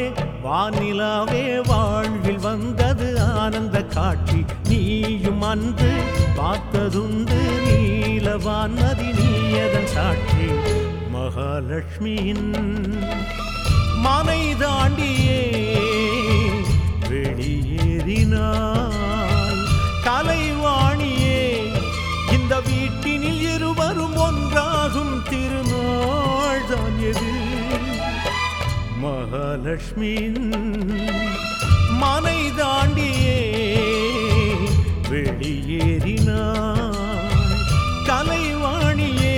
வானிலாவே வாழ்வில் வந்தது ஆனந்த காட்சி நீயும் அன்று பார்த்ததுண்டு நீலவான்மதி நீயதன் சாட்சி மகாலட்சுமியின் மனை தாண்டியே வெளியேறினாள் கலைவாணியே இந்த வீட்டினில் இருவரும் ஒன்றாகும் திருநாள் தான் எது மகாலட்சுமியின் மனை தாண்டியே வெளியேறினாள் கலைவாணியே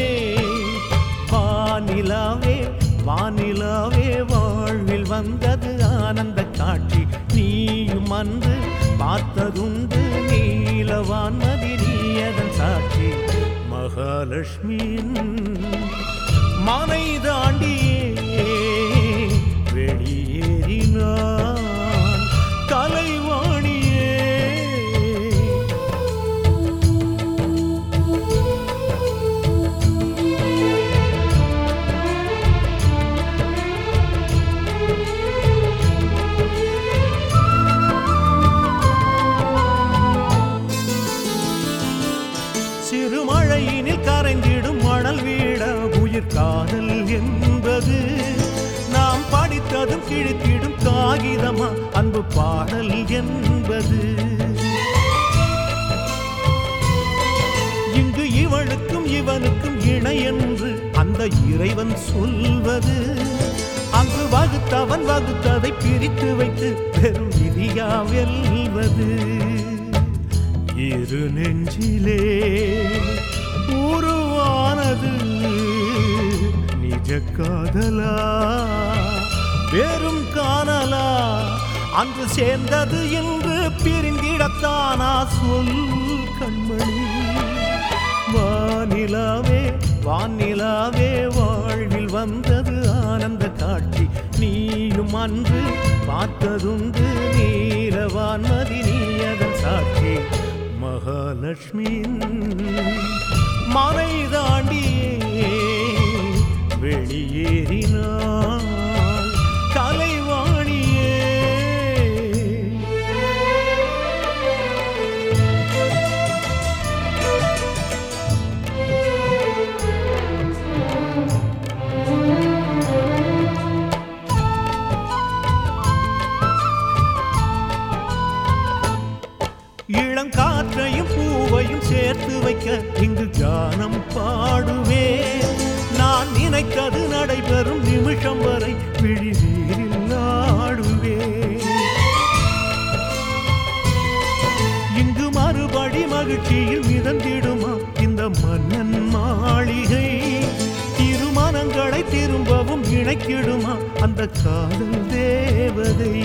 வானிலாவே வானிலாவே வாழ்வில் வந்தது ஆனந்த காட்சி நீயும் அன்று பார்த்ததுண்டு நீலவான்மதி நீயதன் சாட்சி மகாலட்சுமியின் மனை தாண்டியே வெளியேறினான் கலைவாணியே சிறுமழையினில் கரைந்திடும் மணல் வீட உயிர் காதல் என்பது நாம் படித்ததும் கிழித்திடும் காகிதமா அன்பு பாடல் என்பது இங்கு இவளுக்கும் இவனுக்கும் இணை என்று அந்த இறைவன் சொல்வது அங்கு வகுத்தவன் வகுத்ததை பிரித்து வைத்து பெரும் விதியா வெல்வது இரு நெஞ்சிலே உருவானது நிஜ காதலா பெரும் காணலா அன்று சேர்ந்தது என்று பிரிந்திடத்தானா சொல் கண்மணி வானிலாவே வானிலாவே வாழ்வில் வந்தது ஆனந்த காட்சி நீயும் அன்று பார்த்ததுண்டு நீலவான்மதி நீயதன் சாட்சி மகாலட்சுமியின் மனை தாண்டியே வெளியேறினாள் கலைவாணியே இளங்காற்றையும் பூவையும் சேர்த்து வைக்க இங்கு கானம் பாடுவே நான் நினைத்தது நடைபெறும் நிமிஷம் வரை விழிநீரில் ஆடுவே இங்கு மறுபடி மகிழ்ச்சியில் மிதந்திடுமா இந்த மன்னன் மாளிகை திருமணங்களை திரும்பவும் இணைக்கிடுமா அந்த காதல் தேவதை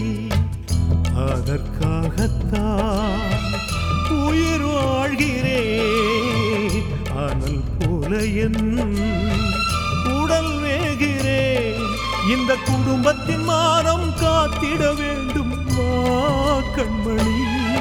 அதற்காகத்தான் உயிர் வாழ்கிறேன் அனல் போல என் உடல் வேகிறேன் இந்த குடும்பத்தின் மானம் காத்திட வேண்டும் வா கண்மணி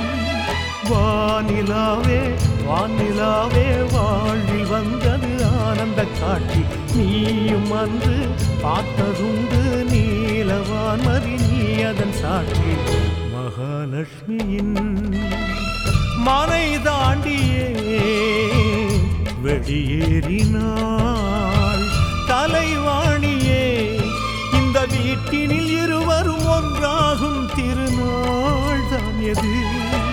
வானிலாவே வானிலாவே வாழ்வில் வந்தது ஆனந்த காட்சி நீயும் அன்று பார்த்ததுண்டு நீலவான்மதி நீ அதன் சாட்சி மகாலட்சுமியின் மனை தாண்டியே வெளியேறினாள் தலைவாணியே இந்த வீட்டினில் இருவரும் ஒன்றாகும் திருநாள் தான் எது